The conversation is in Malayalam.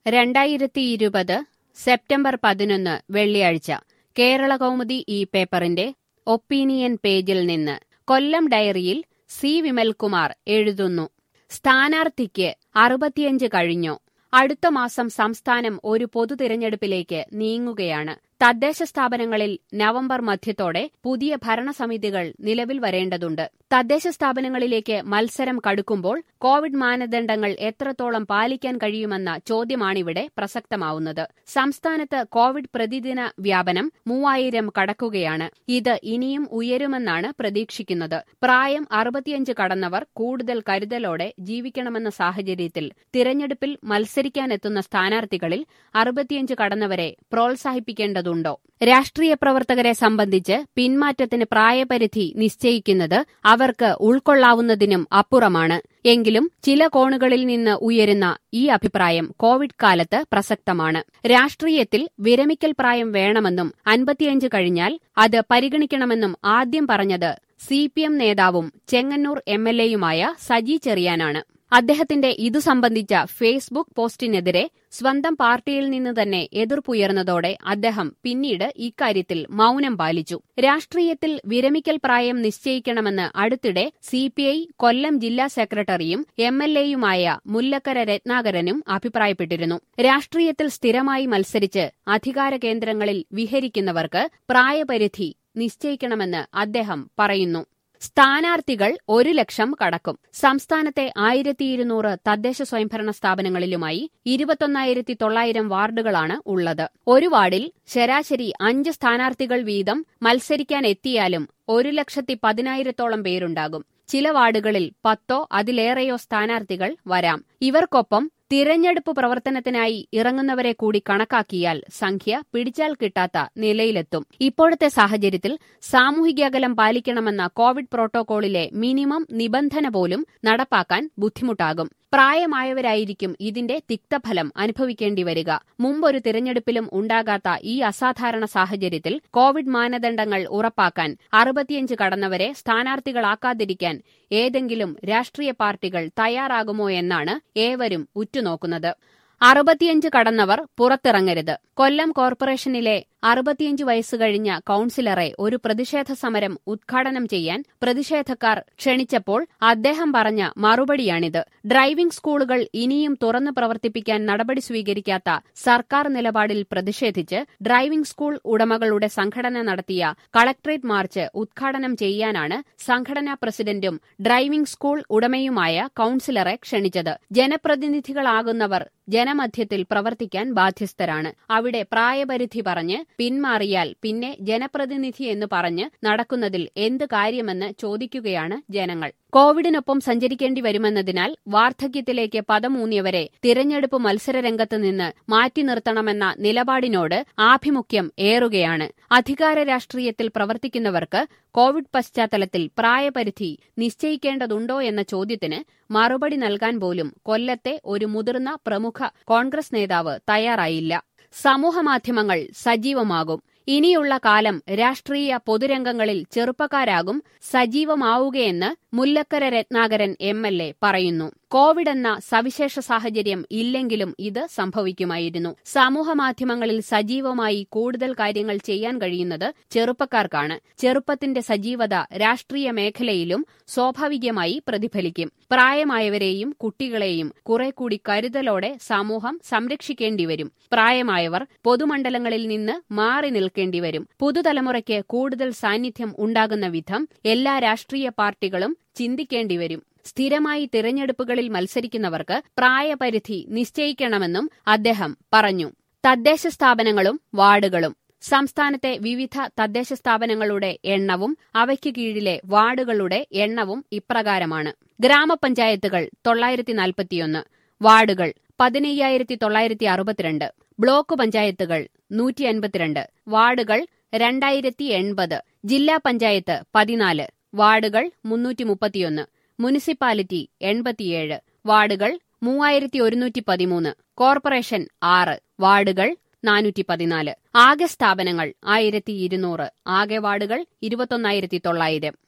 രണ്ടായിരത്തി ഇരുപത് സെപ്റ്റംബർ പതിനൊന്ന് വെള്ളിയാഴ്ച കേരള കൗമുദി ഈ പേപ്പറിന്റെ ഒപ്പീനിയൻ പേജിൽ നിന്ന് കൊല്ലം ഡയറിയിൽ സി വിമൽകുമാർ എഴുതുന്നു സ്ഥാനാർത്ഥിക്ക് അറുപത്തിയഞ്ച് കഴിഞ്ഞോ അടുത്ത മാസം സംസ്ഥാനം ഒരു പൊതു തിരഞ്ഞെടുപ്പിലേക്ക് നീങ്ങുകയാണ് തദ്ദേശ സ്ഥാപനങ്ങളിൽ നവംബർ മധ്യത്തോടെ പുതിയ ഭരണസമിതികൾ നിലവിൽ വരേണ്ടതുണ്ട് തദ്ദേശ സ്ഥാപനങ്ങളിലേക്ക് മത്സരം കടുക്കുമ്പോൾ കോവിഡ് മാനദണ്ഡങ്ങൾ എത്രത്തോളം പാലിക്കാൻ കഴിയുമെന്ന ചോദ്യമാണിവിടെ പ്രസക്തമാവുന്നത് സംസ്ഥാനത്ത് കോവിഡ് പ്രതിദിന വ്യാപനം മൂവായിരം കടക്കുകയാണ് ഇത് ഇനിയും ഉയരുമെന്നാണ് പ്രതീക്ഷിക്കുന്നത് പ്രായം അറുപത്തിയഞ്ച് കടന്നവർ കൂടുതൽ കരുതലോടെ ജീവിക്കണമെന്ന സാഹചര്യത്തിൽ തിരഞ്ഞെടുപ്പിൽ മത്സരിക്കാനെത്തുന്ന സ്ഥാനാർത്ഥികളിൽ അറുപത്തിയഞ്ച് കടന്നവരെ പ്രോത്സാഹിപ്പിക്കേണ്ടതുണ്ട് ഉണ്ടോ രാഷ്ട്രീയ പ്രവർത്തകരെ സംബന്ധിച്ച് പിന്മാറ്റത്തിന് പ്രായപരിധി നിശ്ചയിക്കുന്നത് അവർക്ക് ഉൾക്കൊള്ളാവുന്നതിനും അപ്പുറമാണ് എങ്കിലും ചില കോണുകളിൽ നിന്ന് ഉയരുന്ന ഈ അഭിപ്രായം കോവിഡ് കാലത്ത് പ്രസക്തമാണ് രാഷ്ട്രീയത്തിൽ വിരമിക്കൽ പ്രായം വേണമെന്നും അൻപത്തിയഞ്ച് കഴിഞ്ഞാൽ അത് പരിഗണിക്കണമെന്നും ആദ്യം പറഞ്ഞത് സി നേതാവും ചെങ്ങന്നൂർ എം എൽ എയുമായ സജി ചെറിയാനാണ് അദ്ദേഹത്തിന്റെ ഇതു സംബന്ധിച്ച ഫേസ്ബുക്ക് പോസ്റ്റിനെതിരെ സ്വന്തം പാർട്ടിയിൽ നിന്ന് തന്നെ എതിർപ്പുയർന്നതോടെ അദ്ദേഹം പിന്നീട് ഇക്കാര്യത്തിൽ മൌനം പാലിച്ചു രാഷ്ട്രീയത്തിൽ വിരമിക്കൽ പ്രായം നിശ്ചയിക്കണമെന്ന് അടുത്തിടെ സിപിഐ കൊല്ലം ജില്ലാ സെക്രട്ടറിയും എം എൽ എയുമായ മുല്ലക്കര രത്നാകരനും അഭിപ്രായപ്പെട്ടിരുന്നു രാഷ്ട്രീയത്തിൽ സ്ഥിരമായി മത്സരിച്ച് അധികാര കേന്ദ്രങ്ങളിൽ വിഹരിക്കുന്നവർക്ക് പ്രായപരിധി നിശ്ചയിക്കണമെന്ന് അദ്ദേഹം പറയുന്നു സ്ഥാനാർത്ഥികൾ ഒരു ലക്ഷം കടക്കും സംസ്ഥാനത്തെ ആയിരത്തി ഇരുന്നൂറ് തദ്ദേശ സ്വയംഭരണ സ്ഥാപനങ്ങളിലുമായി ഇരുപത്തൊന്നായിരത്തി തൊള്ളായിരം വാർഡുകളാണ് ഉള്ളത് ഒരു വാർഡിൽ ശരാശരി അഞ്ച് സ്ഥാനാർത്ഥികൾ വീതം മത്സരിക്കാനെത്തിയാലും ഒരു ലക്ഷത്തി പതിനായിരത്തോളം പേരുണ്ടാകും ചില വാർഡുകളിൽ പത്തോ അതിലേറെയോ സ്ഥാനാർത്ഥികൾ വരാം ഇവർക്കൊപ്പം തിരഞ്ഞെടുപ്പ് പ്രവർത്തനത്തിനായി ഇറങ്ങുന്നവരെ കൂടി കണക്കാക്കിയാൽ സംഖ്യ പിടിച്ചാൽ കിട്ടാത്ത നിലയിലെത്തും ഇപ്പോഴത്തെ സാഹചര്യത്തിൽ സാമൂഹിക അകലം പാലിക്കണമെന്ന കോവിഡ് പ്രോട്ടോകോളിലെ മിനിമം നിബന്ധന പോലും നടപ്പാക്കാൻ ബുദ്ധിമുട്ടാകും പ്രായമായവരായിരിക്കും ഇതിന്റെ തിക്തഫലം അനുഭവിക്കേണ്ടി വരിക മുമ്പൊരു തിരഞ്ഞെടുപ്പിലും ഉണ്ടാകാത്ത ഈ അസാധാരണ സാഹചര്യത്തിൽ കോവിഡ് മാനദണ്ഡങ്ങൾ ഉറപ്പാക്കാൻ അറുപത്തിയഞ്ച് കടന്നവരെ സ്ഥാനാർത്ഥികളാക്കാതിരിക്കാൻ ഏതെങ്കിലും രാഷ്ട്രീയ പാർട്ടികൾ തയ്യാറാകുമോ എന്നാണ് ഏവരും ഉറ്റുനോക്കുന്നത് അറുപത്തിയഞ്ച് കടന്നവർ പുറത്തിറങ്ങരുത് കൊല്ലം കോർപ്പറേഷനിലെ അറുപത്തിയഞ്ച് വയസ്സ് കഴിഞ്ഞ കൌൺസിലറെ ഒരു പ്രതിഷേധ സമരം ഉദ്ഘാടനം ചെയ്യാൻ പ്രതിഷേധക്കാർ ക്ഷണിച്ചപ്പോൾ അദ്ദേഹം പറഞ്ഞ മറുപടിയാണിത് ഡ്രൈവിംഗ് സ്കൂളുകൾ ഇനിയും തുറന്നു പ്രവർത്തിപ്പിക്കാൻ നടപടി സ്വീകരിക്കാത്ത സർക്കാർ നിലപാടിൽ പ്രതിഷേധിച്ച് ഡ്രൈവിംഗ് സ്കൂൾ ഉടമകളുടെ സംഘടന നടത്തിയ കളക്ട്രേറ്റ് മാർച്ച് ഉദ്ഘാടനം ചെയ്യാനാണ് സംഘടനാ പ്രസിഡന്റും ഡ്രൈവിംഗ് സ്കൂൾ ഉടമയുമായ കൌൺസിലറെ ക്ഷണിച്ചത് ജനപ്രതിനിധികളാകുന്നവർ ജനമധ്യത്തിൽ പ്രവർത്തിക്കാൻ ബാധ്യസ്ഥരാണ് അവിടെ പ്രായപരിധി പറഞ്ഞ് പിന്മാറിയാൽ പിന്നെ ജനപ്രതിനിധി എന്ന് പറഞ്ഞ് നടക്കുന്നതിൽ എന്ത് കാര്യമെന്ന് ചോദിക്കുകയാണ് ജനങ്ങൾ കോവിഡിനൊപ്പം സഞ്ചരിക്കേണ്ടി വരുമെന്നതിനാൽ വാർദ്ധക്യത്തിലേക്ക് പദമൂന്നിയവരെ തിരഞ്ഞെടുപ്പ് മത്സരരംഗത്ത് നിന്ന് മാറ്റി നിർത്തണമെന്ന നിലപാടിനോട് ആഭിമുഖ്യം ഏറുകയാണ് അധികാര രാഷ്ട്രീയത്തിൽ പ്രവർത്തിക്കുന്നവർക്ക് കോവിഡ് പശ്ചാത്തലത്തിൽ പ്രായപരിധി നിശ്ചയിക്കേണ്ടതുണ്ടോ എന്ന ചോദ്യത്തിന് മറുപടി നൽകാൻ പോലും കൊല്ലത്തെ ഒരു മുതിർന്ന പ്രമുഖ കോൺഗ്രസ് നേതാവ് തയ്യാറായില്ല സമൂഹമാധ്യമങ്ങൾ സജീവമാകും ഇനിയുള്ള കാലം രാഷ്ട്രീയ പൊതുരംഗങ്ങളിൽ ചെറുപ്പക്കാരാകും സജീവമാവുകയെന്ന് Mullakkara Ratnakaran M L A പറയുന്നു കോവിഡ് എന്ന സവിശേഷ സാഹചര്യം ഇല്ലെങ്കിലും ഇത് സംഭവിക്കുമായിരുന്നു സമൂഹമാധ്യമങ്ങളിൽ സജീവമായി കൂടുതൽ കാര്യങ്ങൾ ചെയ്യാൻ കഴിയുന്നത് ചെറുപ്പക്കാർക്കാണ് ചെറുപ്പത്തിന്റെ സജീവത രാഷ്ട്രീയ മേഖലയിലും സ്വാഭാവികമായി പ്രതിഫലിക്കും പ്രായമായവരെയും കുട്ടികളെയും കുറെ കൂടി കരുതലോടെ സമൂഹം സംരക്ഷിക്കേണ്ടി വരും പ്രായമായവർ പൊതുമണ്ഡലങ്ങളിൽ നിന്ന് മാറി നിൽക്കേണ്ടി വരും പുതുതലമുറയ്ക്ക് കൂടുതൽ സാന്നിധ്യം ഉണ്ടാകുന്ന വിധം എല്ലാ രാഷ്ട്രീയ പാർട്ടികളും ചിന്തിക്കേണ്ടി വരും സ്ഥിരമായി തിരഞ്ഞെടുപ്പുകളിൽ മത്സരിക്കുന്നവർക്ക് പ്രായപരിധി നിശ്ചയിക്കണമെന്നും അദ്ദേഹം പറഞ്ഞു തദ്ദേശ സ്ഥാപനങ്ങളും വാർഡുകളും സംസ്ഥാനത്തെ വിവിധ തദ്ദേശ സ്ഥാപനങ്ങളുടെ എണ്ണവും അവയ്ക്ക് കീഴിലെ വാർഡുകളുടെ എണ്ണവും ഇപ്രകാരമാണ് ഗ്രാമപഞ്ചായത്തുകൾ തൊള്ളായിരത്തി നാൽപ്പത്തിയൊന്ന് വാർഡുകൾ പതിനയ്യായിരത്തി തൊള്ളായിരത്തി അറുപത്തിരണ്ട് ബ്ലോക്ക് പഞ്ചായത്തുകൾ നൂറ്റി അൻപത്തിരണ്ട് വാർഡുകൾ രണ്ടായിരത്തി എൺപത് ജില്ലാ പഞ്ചായത്ത് പതിനാല് വാർഡുകൾ മുന്നൂറ്റി മുപ്പത്തിയൊന്ന് മുനിസിപ്പാലിറ്റി എൺപത്തിയേഴ് വാർഡുകൾ മൂവായിരത്തി ഒരുന്നൂറ്റി പതിമൂന്ന് കോർപ്പറേഷൻ ആറ് വാർഡുകൾ നാനൂറ്റി പതിനാല് ആകെ സ്ഥാപനങ്ങൾ ആയിരത്തി ഇരുന്നൂറ് ആകെ വാർഡുകൾ ഇരുപത്തൊന്നായിരത്തി തൊള്ളായിരം